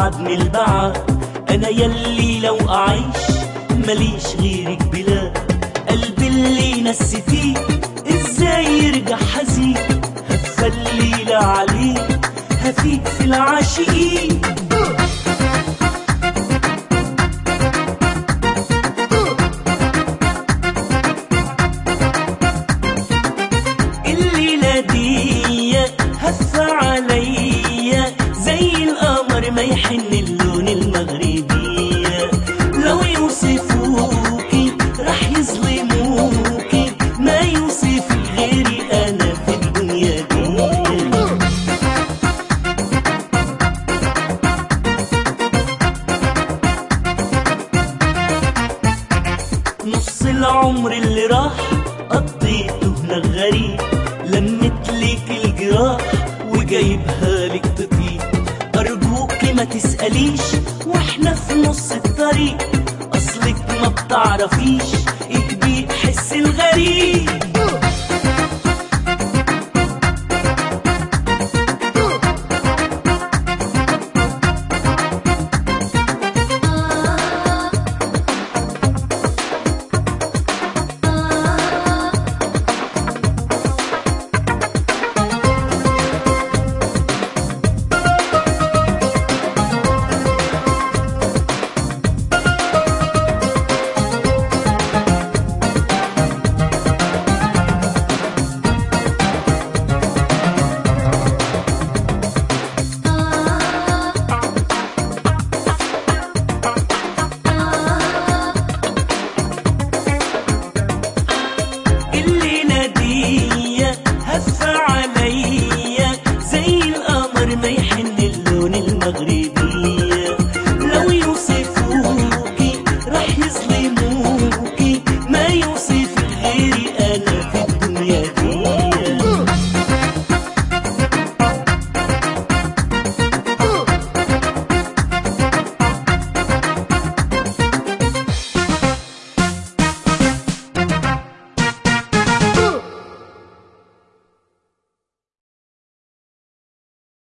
بعد من البعد انا يلي لو اعيش ماليش غيرك بلا قلبي اللي نسيتيه ازاي يرجع حزين هتخلي لا عليه هفيك في العاشقين الليلة دي هف عليا زي القمر ما يحن اللون المغربية لو يوصفوكي رح يظلموكي ما يوصف غيري أنا في الدنيا دي نص العمر اللي راح قضيته هنا غريب لمت ليك الجراح وجايبها لك تطيب أرجوك ما تسأليش واحنا في نص الطريق أصلك ما بتعرفيش إيه بيحس الغريب